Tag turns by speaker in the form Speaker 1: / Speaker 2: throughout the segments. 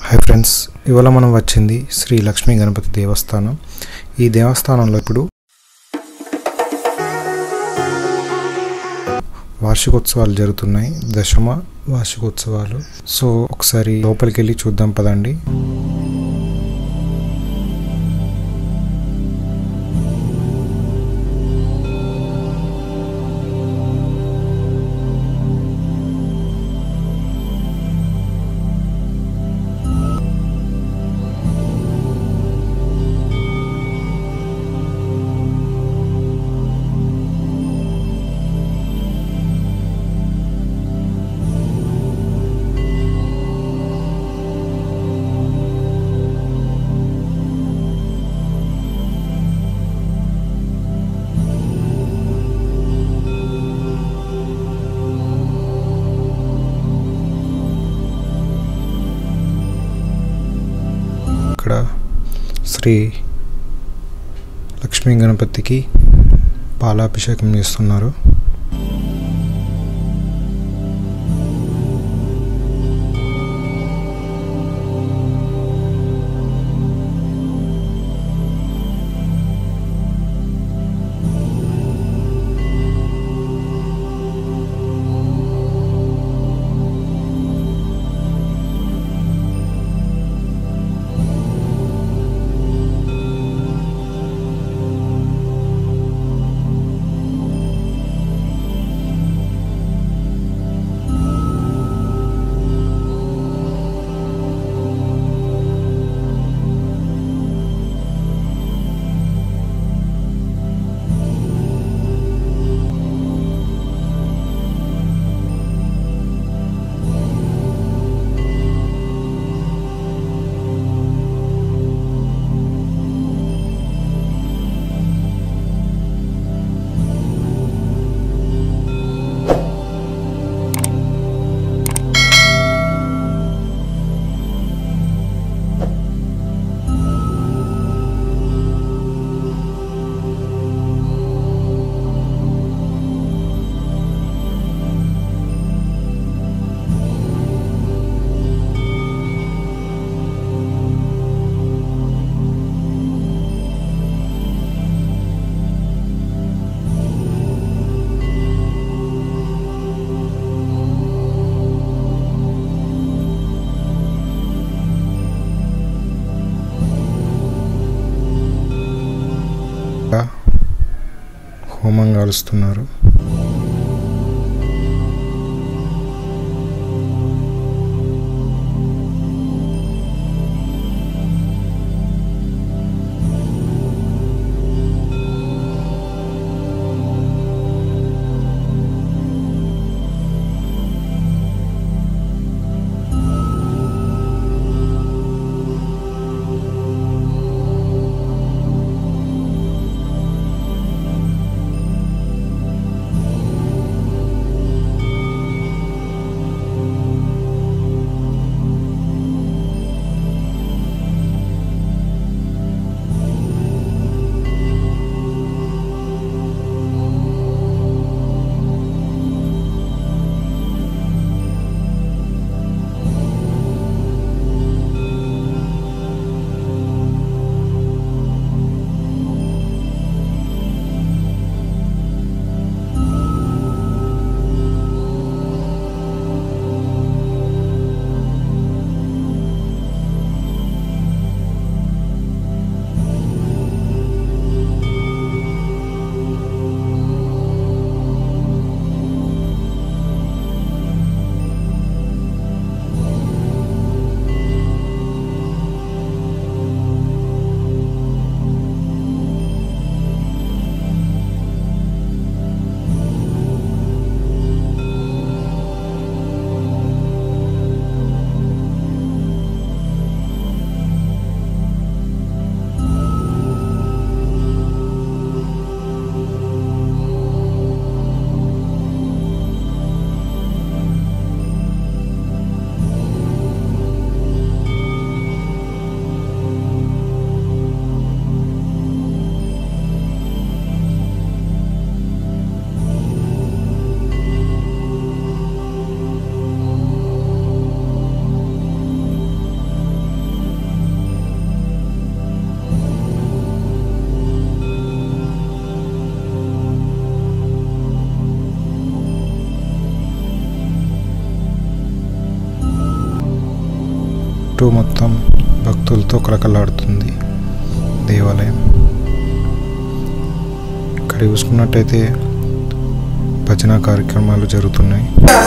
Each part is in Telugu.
Speaker 1: హాయ్ ఫ్రెండ్స్ ఇవాళ మనం వచ్చింది శ్రీ లక్ష్మీ గణపతి దేవస్థానం ఈ దేవస్థానంలో ఇప్పుడు వార్షికోత్సవాలు జరుగుతున్నాయి దశమ వార్షికోత్సవాలు సో ఒకసారి లోపలికి వెళ్ళి చూద్దాం పదండి ఇక్కడ శ్రీ లక్ష్మీ గణపతికి పాలాభిషేకం చేస్తున్నారు ఇక్కడ హోమం కాలుస్తున్నారు చుట్టూ మొత్తం భక్తులతో కలకలాడుతుంది దేవాలయం ఇక్కడ చూసుకున్నట్టయితే భజన కార్యక్రమాలు జరుగుతున్నాయి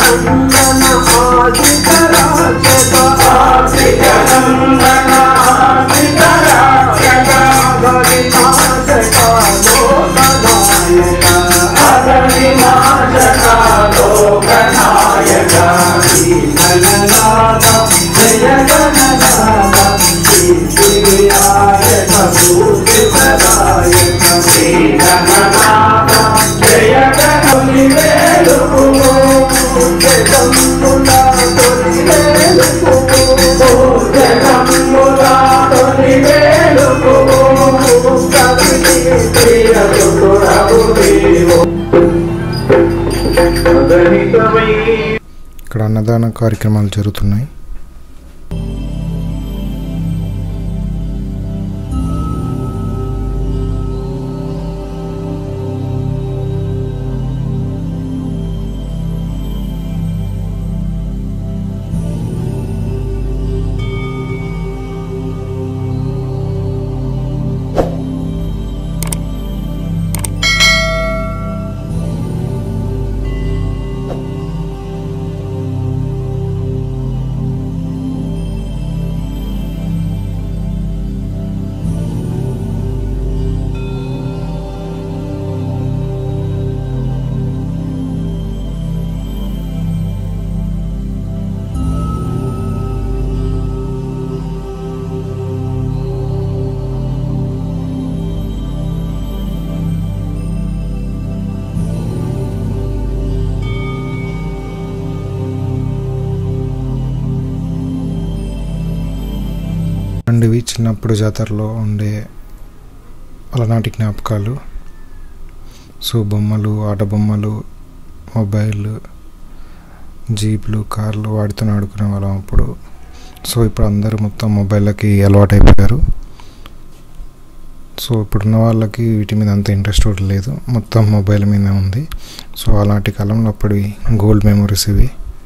Speaker 1: ఇక్కడ అన్నదాన కార్యక్రమాలు జరుగుతున్నాయి అండ్ ఇవి చిన్నప్పుడు జాతరలో ఉండే అలనాటి జ్ఞాపకాలు సో బొమ్మలు ఆట బొమ్మలు మొబైల్ జీప్లు కార్లు వాటితో ఆడుకునే వాళ్ళం అప్పుడు సో ఇప్పుడు అందరూ మొత్తం మొబైల్కి అలవాటు అయిపోయారు సో ఇప్పుడున్న వాళ్ళకి వీటి మీద అంత ఇంట్రెస్ట్ కూడా లేదు మొత్తం మొబైల్ మీద ఉంది సో అలాంటి కాలంలో అప్పటి గోల్డ్ మెమరీస్ ఇవి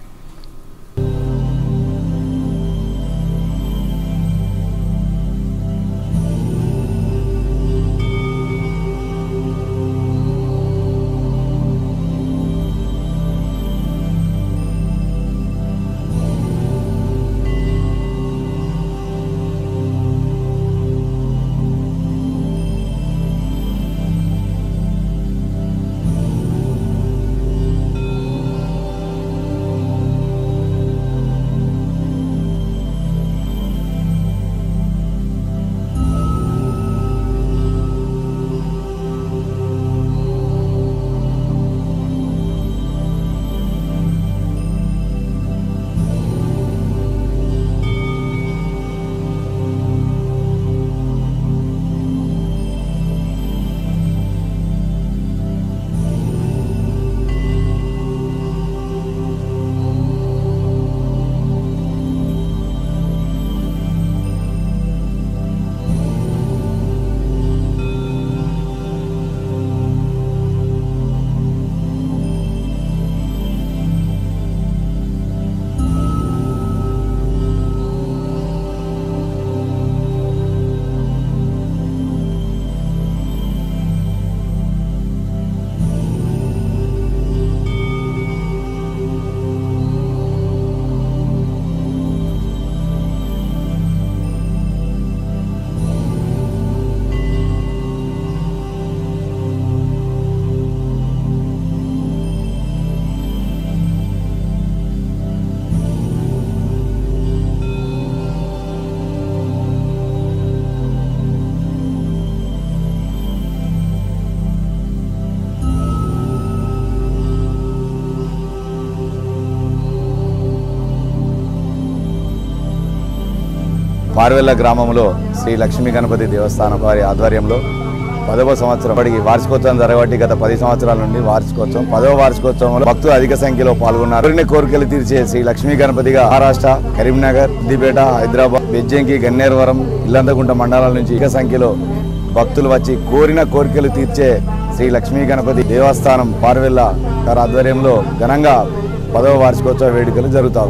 Speaker 2: మార్వెల్ల గ్రామంలో శ్రీ లక్ష్మీ గణపతి దేవస్థానం వారి ఆధ్వర్యంలో పదవ సంవత్సరం ఇప్పటికి వార్షికోత్సవం జరగబట్టి గత పది సంవత్సరాల నుండి వార్షికోత్సవం పదవ వార్షికోత్సవంలో భక్తులు అధిక సంఖ్యలో పాల్గొన్నారు కోరిన కోరికలు తీర్చే శ్రీ లక్ష్మీ గణపతిగా మహారాష్ట్ర కరీంనగర్ సిద్దిపేట హైదరాబాద్ బెజ్జంకి గన్నేరవరం ఇల్లందగుంట మండలాల నుంచి అధిక సంఖ్యలో భక్తులు వచ్చి కోరిన కోరికలు తీర్చే శ్రీ లక్ష్మీ గణపతి దేవస్థానం పార్వెల్ల గారి ఆధ్వర్యంలో ఘనంగా పదవ వార్షికోత్సవ వేడుకలు జరుగుతా ఉన్నాయి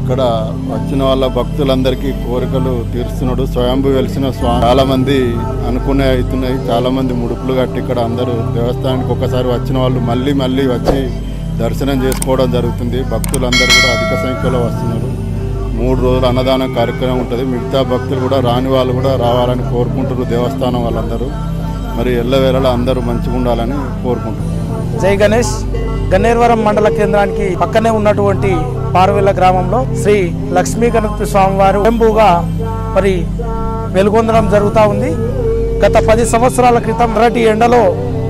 Speaker 3: ఇక్కడ వచ్చిన వాళ్ళ భక్తులందరికీ కోరికలు తీరుస్తున్నాడు స్వయంభూ వెలిసిన స్వామి చాలా మంది అనుకునే అవుతున్నాయి చాలా మంది ముడుపులు కట్టి ఇక్కడ అందరూ దేవస్థానానికి ఒకసారి వచ్చిన వాళ్ళు మళ్ళీ మళ్ళీ వచ్చి దర్శనం చేసుకోవడం జరుగుతుంది భక్తులందరూ కూడా అధిక సంఖ్యలో వస్తున్నారు మూడు రోజులు అన్నదాన కార్యక్రమం ఉంటుంది మిగతా భక్తులు కూడా రాని వాళ్ళు కూడా రావాలని కోరుకుంటున్నారు దేవస్థానం వాళ్ళందరూ మరి ఎల్లవేళలా అందరూ మంచిగా ఉండాలని కోరుకుంటున్నారు
Speaker 4: జై గణేష్ గన్నేరువరం మండల కేంద్రానికి పక్కనే ఉన్నటువంటి పార్వెల్ల గ్రామంలో శ్రీ లక్ష్మీ గణపతి స్వామివారు స్వయంభూగా మరి వెలుగొందడం జరుగుతూ ఉంది గత పది సంవత్సరాల క్రితం నరటి ఎండలో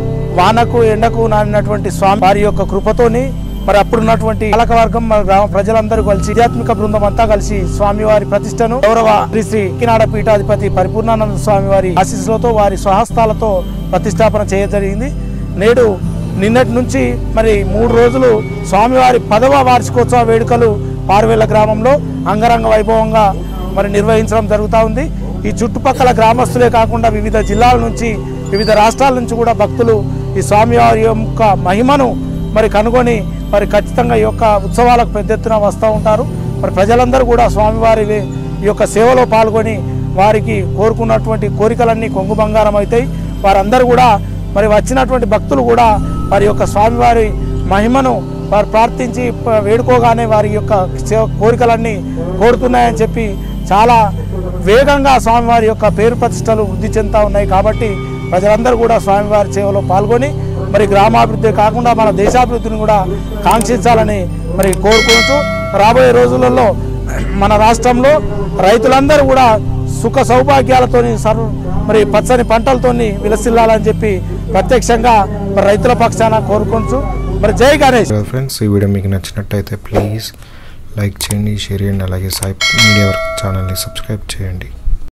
Speaker 4: వానకు ఎండకు నానినటువంటి స్వామి వారి యొక్క కృపతోని మరి అప్పుడున్నటువంటి పాలకవర్గం మన గ్రామ ప్రజలందరూ కలిసి ఆధ్యాత్మిక బృందం అంతా కలిసి స్వామివారి ప్రతిష్టను గౌరవ శ్రీ శ్రీ కినాడ పీఠాధిపతి పరిపూర్ణానంద స్వామి వారి ఆశీస్సులతో వారి స్వహస్తాలతో ప్రతిష్టాపన చేయజరిగింది నేడు నిన్నటి నుంచి మరి మూడు రోజులు స్వామివారి పదవ వార్షికోత్సవ వేడుకలు పార్వేళ్ల గ్రామంలో అంగరంగ వైభవంగా మరి నిర్వహించడం జరుగుతూ ఉంది ఈ చుట్టుపక్కల గ్రామస్తులే కాకుండా వివిధ జిల్లాల నుంచి వివిధ రాష్ట్రాల నుంచి కూడా భక్తులు ఈ స్వామివారి యొక్క మహిమను మరి కనుగొని మరి ఖచ్చితంగా ఈ యొక్క ఉత్సవాలకు పెద్ద ఎత్తున వస్తూ ఉంటారు మరి ప్రజలందరూ కూడా స్వామివారి ఈ యొక్క సేవలో పాల్గొని వారికి కోరుకున్నటువంటి కోరికలన్నీ కొంగు బంగారం అవుతాయి వారందరూ కూడా మరి వచ్చినటువంటి భక్తులు కూడా వారి యొక్క స్వామివారి మహిమను వారు ప్రార్థించి ప- వేడుకోగానే వారి యొక్క సేవ కోరికలన్నీ కోరుతున్నాయని చెప్పి చాలా వేగంగా స్వామివారి యొక్క పేరు ప్రతిష్టలు వృద్ధి చెందుతా ఉన్నాయి కాబట్టి ప్రజలందరూ కూడా స్వామివారి సేవలో పాల్గొని మరి గ్రామాభివృద్ధి కాకుండా మన దేశాభివృద్ధిని కూడా కాంక్షించాలని మరి కోరుకుంటూ రాబోయే రోజులలో మన రాష్ట్రంలో రైతులందరూ కూడా సుఖ సౌభాగ్యాలతోని సర్వ మరి పచ్చని పంటలతోని విలసిల్లాలని చెప్పి ప్రత్యక్షంగా మరి రైతుల పక్షాన కోరుకుంటూ మరి జై గణేష్
Speaker 1: ఫ్రెండ్స్ ఈ వీడియో మీకు నచ్చినట్టయితే ప్లీజ్ లైక్ చేయండి షేర్ చేయండి అలాగే సాయి మీడియా వర్క్ ఛానల్ని సబ్స్క్రైబ్ చేయండి